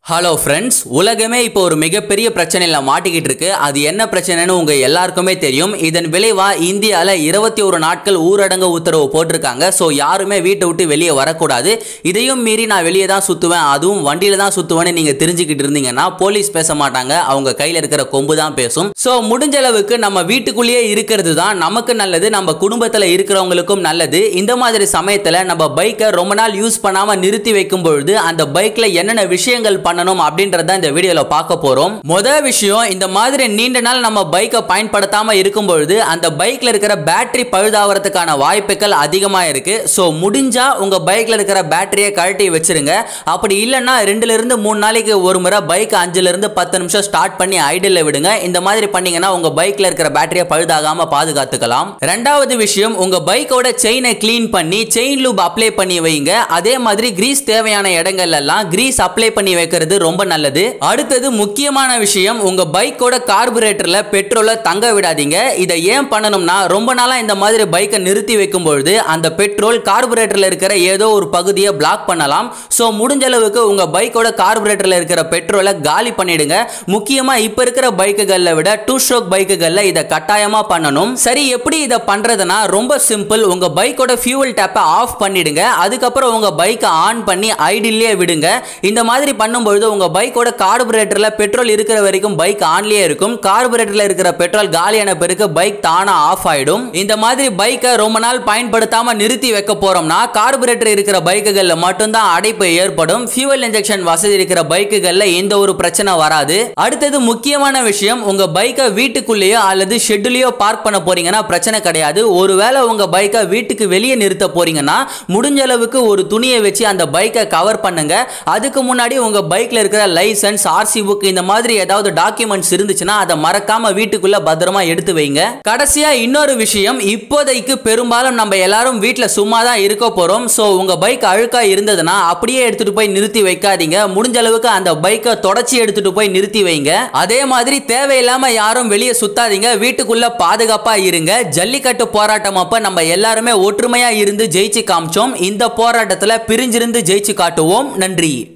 hello friends உலகமே இப்போ ஒரு மிகப்பெரிய பிரச்சனையில் மாட்டிக்கிட்டு இருக்கு அது என்ன பிரச்சனைன்னு உங்க எல்லாருக்குமே தெரியும் இதன் விளைவா இந்தியாவில் இருபத்தி ஒரு நாட்கள் ஊரடங்கு உத்தரவு போட்டிருக்காங்க ஸோ யாருமே வீட்டை விட்டு வெளியே வரக்கூடாது இதையும் மீறி நான் வெளியே தான் சுற்றுவேன் அதுவும் வண்டியில தான் சுற்றுவேன்னு நீங்க தெரிஞ்சுக்கிட்டு இருந்தீங்கன்னா போலீஸ் பேச மாட்டாங்க அவங்க கையில் இருக்கிற கொம்பு தான் பேசும் ஸோ முடிஞ்ச அளவுக்கு நம்ம வீட்டுக்குள்ளேயே இருக்கிறது தான் நமக்கு நல்லது நம்ம குடும்பத்தில் இருக்கிறவங்களுக்கும் நல்லது இந்த மாதிரி சமயத்தில் நம்ம பைக்கை ரொம்ப நாள் யூஸ் பண்ணாம நிறுத்தி வைக்கும் பொழுது அந்த பைக்ல என்னென்ன விஷயங்கள் பண்ணணும் அப்படின்றத இந்த வீடியோல பார்க்க போறோம் முதல் விஷயம் இந்த மாதிரி நீண்ட நாள் நம்ம பைக்கை பயன்படுத்தாம இருக்கும் பொழுது அந்த பைக்ல இருக்கிற பேட்டரி பழுதாவறதுக்கான வாய்ப்புகள் அதிகமா இருக்கு ஸோ முடிஞ்சா உங்க பைக்ல இருக்கிற பேட்டரியை கழட்டி வச்சிருங்க அப்படி இல்லைன்னா ரெண்டுல இருந்து மூணு நாளைக்கு ஒரு முறை பைக் அஞ்சுல இருந்து பத்து நிமிஷம் ஸ்டார்ட் பண்ணி ஐடியில் விடுங்க இந்த மாதிரி பண்ணீங்கன்னா உங்க பைக்ல இருக்கிற பேட்டரியை பழுதாகாம பாதுகாத்துக்கலாம் ரெண்டாவது விஷயம் உங்க பைக்கோட செயினை க்ளீன் பண்ணி செயின் லூப் அப்ளை பண்ணி வைங்க அதே மாதிரி கிரீஸ் தேவையான இடங்கள்ல எல்லாம் கிரீஸ் அப்ளை பண்ணி வைக்கிறது ரொம்ப நல்லது அடுத்தது முக்கியமான விஷயம் உங்க பைக்கோட கார்பரேட்டர்ல பெட்ரோலை தங்க விடாதீங்க இதை ஏன் பண்ணணும்னா ரொம்ப நாளா இந்த மாதிரி பைக்கை நிறுத்தி வைக்கும் பொழுது அந்த பெட்ரோல் கார்பரேட்டர்ல இருக்கிற ஏதோ ஒரு பகுதியை பிளாக் பண்ணலாம் ஸோ முடிஞ்ச அளவுக்கு உங்க பைக்கோட கார்பரேட்டர்ல இருக்கிற பெட்ரோலை காலி பண்ணிடுங்க முக்கியமா இப்ப இருக்கிற பைக்குகளை விட டூ ஸ்ட்ரோக் பைக்குகள்ல இதை கட்டாயமா பண்ணணும் சரி எப்படி இதை பண்றதுன்னா ரொம்ப சிம்பிள் உங்க பைக்கோட ஃபியூவல் டேப்பை ஆஃப் பண்ணிடுங்க அதுக்கப்புறம் உங்க பைக்கை ஆன் பண்ணி ஐடிலே விடுங்க இந்த மாதிரி பண்ணும்பொழுது உங்க பைக்கோட கார்பரேட்டர்ல பெட்ரோல் இருக்கிற வரைக்கும் பைக் ஆன்லயே இருக்கும் கார்பரேட்டர்ல இருக்கிற பெட்ரோல் காலியான பிறகு பைக் தானா ஆஃப் ஆயிடும் இந்த மாதிரி பைக்கை ரொம்ப நாள் பயன்படுத்தாம நிறுத்தி வைக்க போறோம்னா கார்பரேட்டர் இருக்கிற பைக்குகள்ல மட்டும்தான் அடைப்பு ஏற்படும் ஃபியூவல் இன்ஜெக்ஷன் வசதி இருக்கிற பைக்குகள்ல எந்த ஒரு பிரச்சனை வராது அடுத்தது முக்கியமான விஷயம் உங்க பைக்கை வீட்டுக்குள்ளேயோ அல்லது ஷெட்யூலையோ பார்க் பண்ண போறீங்கன்னா பிரச்சனை கிடையாது ஒருவேளை உங்க பைக்கை வீட்டுக்கு வெளியே நிறுத்த போறீங்கன்னா முடிஞ்ச அளவுக்கு ஒரு துணியை வச்சு அந்த பைக்கை கவர் பண்ணுங்க அதுக்கு முன்னாடி உங்க பைக்ல இருக்கிற லைசன்ஸ் ஆர்சி புக் இந்த மாதிரி ஏதாவது டாக்குமெண்ட்ஸ் இருந்துச்சுன்னா அதை மறக்காம வீட்டுக்குள்ள பத்திரமா எடுத்து வைங்க கடைசியா இன்னொரு விஷயம் இப்போதைக்கு பெரும்பாலும் நம்ம எல்லாரும் வீட்டில் சும்மா தான் இருக்க போறோம் ஸோ உங்க பைக் அழுக்கா இருந்ததுன்னா அப்படியே எடுத்துட்டு போய் நிறுத்தி வைக்காதீங்க முடிஞ்ச அளவுக்கு அந்த பைக்கை தொடச்சி எடுத்துட்டு போய் நிறுத்தி வைங்க அதே மாதிரி தேவையில்லாம யாரும் வெளியே சுத்தாதீங்க வீட்டுக்குள்ள பாதுகாப்பா இருங்க ஜல்லிக்கட்டு போராட்டம் அப்ப நம்ம எல்லாருமே ஒற்றுமையா இருந்து ஜெயிச்சு காமிச்சோம் இந்த போராட்டத்துல பிரிஞ்சிருந்து ஜெயிச்சு காட்டுவோம் நன்றி